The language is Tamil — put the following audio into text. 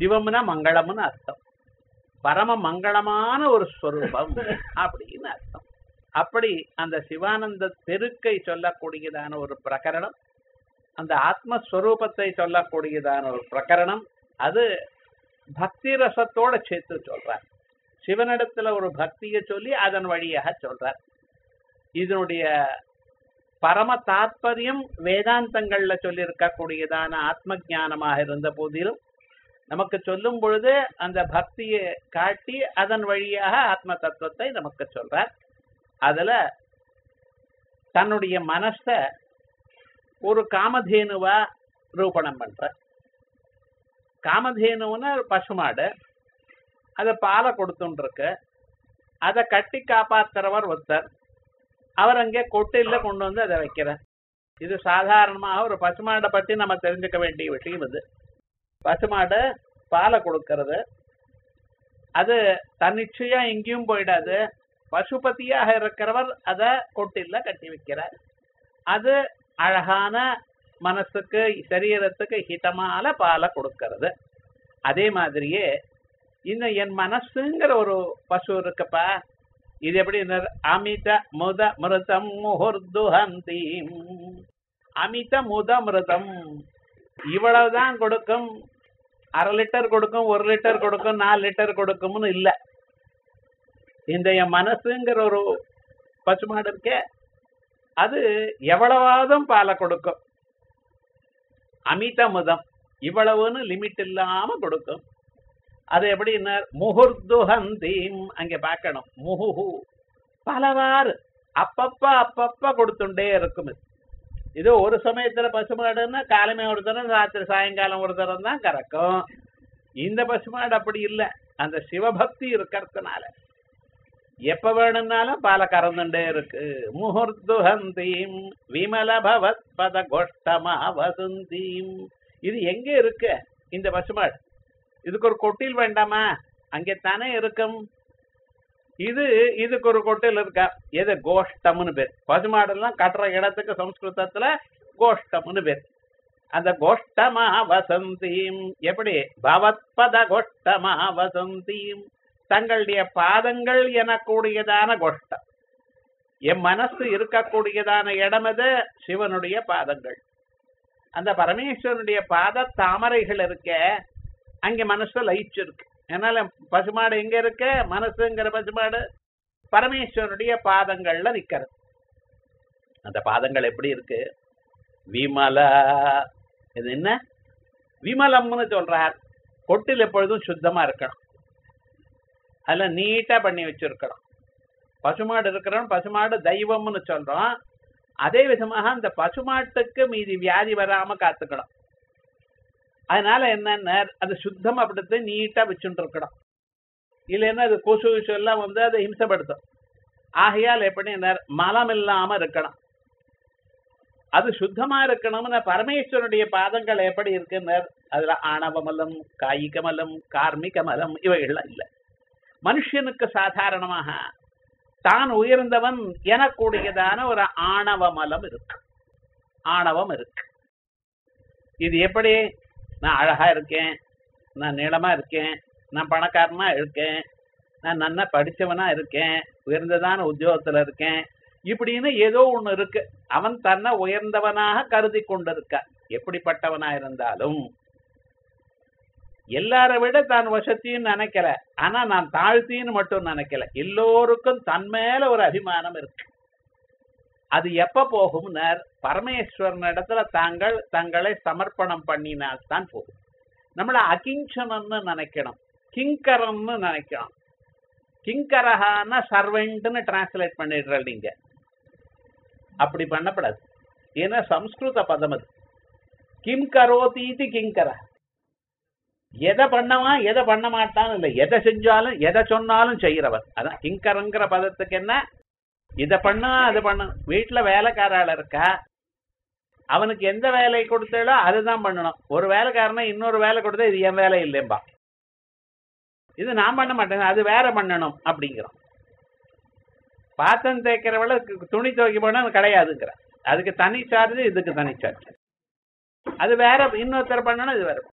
சிவம்னா மங்களம்னு அர்த்தம் பரம மங்களமான ஒரு ஸ்வரூபம் அப்படின்னு அர்த்தம் அப்படி அந்த சிவானந்த பெருக்கை சொல்லக்கூடியதான ஒரு பிரகரணம் அந்த ஆத்மஸ்வரூபத்தை சொல்லக்கூடியதான ஒரு பிரகரணம் அது பக்தி ரசத்தோட சேர்த்து சொல்றார் சிவனிடத்துல ஒரு பக்தியை சொல்லி அதன் வழியாக சொல்றார் இதனுடைய பரம தாத்பரியம் வேதாந்தங்கள்ல சொல்லி இருக்கக்கூடியதான ஆத்ம ஞானமாக இருந்த போதிலும் நமக்கு சொல்லும் பொழுது அந்த பக்தியை காட்டி அதன் வழியாக ஆத்ம தத்துவத்தை நமக்கு சொல்றார் அதுல தன்னுடைய மனச ஒரு காமதேனுவா ரூபணம் பண்ற காமதேனுன்னு ஒரு பசுமாடு அதை பாலை கொடுத்துட்டு இருக்கு அதை கட்டி காப்பாத்துறவர் ஒருத்தர் அவர் அங்கே கொட்டில கொண்டு வந்து அதை வைக்கிறார் இது சாதாரணமாக ஒரு பசுமாடை பற்றி நம்ம தெரிஞ்சுக்க வேண்டிய விஷயம் இது பசுமாடு பாலை கொடுக்கறது அது தன்னிச்சையா எங்கேயும் போயிடாது பசுபதியாக இருக்கிறவர் அதை கொட்டில கட்டி வைக்கிறார் அது அழகான மனசுக்கு சரீரத்துக்கு ஹிதமான பாலை கொடுக்கறது அதே மாதிரியே இன்னும் என் மனசுங்கிற ஒரு பசு இருக்குப்பா இது எப்படி அமித முத மிருதம் முஹுர்துஹந்தி அமித முத மிருதம் இவ்வளவுதான் கொடுக்கும் அரை லிட்டர் கொடுக்கும் ஒரு லிட்டர் கொடுக்கும் நாலு லிட்டர் கொடுக்கும்னு இல்ல இந்த என் மனசுங்கிற ஒரு பசுமாடு இருக்கே அது எவ்வளவாதும் பாலை கொடுக்கும் அமிதமுதம் இவ்வளவுன்னு லிமிட் இல்லாம கொடுக்கும் அது எப்படின்னா முகுர்துஹந்தீம் அங்க பார்க்கணும் முகுஹு பலவாறு அப்பப்ப அப்பப்ப கொடுத்துட்டே இருக்கும் இது இது ஒரு சமயத்துல பசுமாடுன்னா காலமே ஒரு தரம் ராத்திரி சாயங்காலம் ஒரு தரம் தான் கறக்கும் இந்த பசுமாடு அப்படி இல்லை அந்த சிவபக்தி இருக்கிறதுனால எப்ப வேணும்னாலும் பால கறந்துட்டே இருக்கு முகூர்த்துஹந்தீம் விமல பவத் பத கோஷ்டமா வசுந்தீம் இது எங்க இருக்கு இந்த பசுமாடு இதுக்கு ஒரு கொட்டில் வேண்டாமா அங்கே தானே இருக்கும் இது இதுக்கு ஒரு கொட்டில் இருக்கா எது கோஷ்டம்னு பேர் பசுமாடெல்லாம் கட்டுற இடத்துக்கு சம்ஸ்கிருதத்துல கோஷ்டம்னு பேர் அந்த கோஷ்டமா வசந்தீம் எப்படி பவத்பத கோஷ்டமா வசந்தீம் தங்களுடைய பாதங்கள் எனக்கூடியதான கோஷ்டம் என் மனசு இருக்கக்கூடியதான இடம் எது சிவனுடைய பாதங்கள் அந்த பரமேஸ்வரனுடைய பாத தாமரைகள் இருக்க அங்க மனசு லயிச்சிருக்கு அதனால பசுமாடு எங்க இருக்க மனசுங்கிற பசுமாடு பரமேஸ்வரனுடைய பாதங்கள்ல நிக்கிறது அந்த பாதங்கள் எப்படி இருக்கு விமல இது என்ன விமலம்னு சொல்றார் கொட்டில் எப்பொழுதும் சுத்தமா இருக்கணும் அதுல நீட்டா பண்ணி வச்சிருக்கணும் பசுமாடு இருக்கிறோம் பசுமாடு தெய்வம்னு சொல்றோம் அதே விதமாக அந்த பசுமாட்டுக்கு மீதி வியாதி வராம காத்துக்கணும் அதனால என்னன்னா அது சுத்தம் அப்படித்து நீட்டா வச்சுட்டு இருக்கணும் இல்லைன்னா அது கொசு விஷு எல்லாம் வந்து அதை ஹிம்சப்படுத்தும் ஆகையால் எப்படி மலம் இல்லாம இருக்கணும் அது சுத்தமா இருக்கணும்னு பரமேஸ்வரனுடைய பாதங்கள் எப்படி இருக்குன்னு அதுல ஆணவ மலம் காயிக மலம் கார்மிக மலம் இவைகள்லாம் இல்லை மனுஷனுக்கு சாதாரணமாக தான் உயர்ந்தவன் எனக்கூடியதான ஒரு ஆணவ மலம் இருக்கு ஆணவம் இருக்கு இது எப்படி நான் அழகா இருக்கேன் நான் நீளமா இருக்கேன் நான் பணக்காரனா இருக்கேன் நான் நன்னா படிச்சவனா இருக்கேன் உயர்ந்ததான உத்தியோகத்துல இருக்கேன் இப்படின்னு ஏதோ ஒண்ணு இருக்கு அவன் தன்னை உயர்ந்தவனாக கருதி கொண்டிருக்க எப்படிப்பட்டவனா இருந்தாலும் எல்லாரை விட தான் வசத்தின்னு நினைக்கல ஆனா நான் தாழ்த்தின்னு மட்டும் நினைக்கல எல்லோருக்கும் தன் மேல ஒரு அபிமானம் இருக்கு அது எப்ப போகும்னர் பரமேஸ்வரன் இடத்துல தாங்கள் தங்களை சமர்ப்பணம் பண்ணினால் தான் போகும் நம்மள அகிஞ்சனன்னு நினைக்கணும் கிங்கரம்னு நினைக்கணும் கிங்கரஹான சர்வெண்ட்னு டிரான்ஸ்லேட் பண்ணிடுறல் நீங்க அப்படி பண்ணப்படாது ஏன்னா சம்ஸ்கிருத பதம் அது கிம் கரோதீதி கிங்கர எதை பண்ணவான் எதை பண்ண மாட்டான்னு இல்லை எதை செஞ்சாலும் எதை சொன்னாலும் செய்யறவர் அதான் கிங்கரங்கிற பதத்துக்கு என்ன இதை பண்ணா அது பண்ண வீட்டுல வேலைக்காரால இருக்கா அவனுக்கு எந்த வேலையை கொடுத்தாலோ அதுதான் பண்ணணும் ஒரு வேலைக்காரனை இன்னொரு வேலை கொடுத்தா இது என் வேலை இல்லைம்பா இது நான் பண்ண மாட்டேன் அது வேற பண்ணணும் அப்படிங்கிறோம் பாத்திரம் தேய்க்கிறவள துணி துவைக்க போனா கிடையாதுங்கிற அதுக்கு தனி சார்ஜ் இதுக்கு தனி சார்ஜ் அது வேற இன்னொருத்தர் பண்ணணும் இது வேற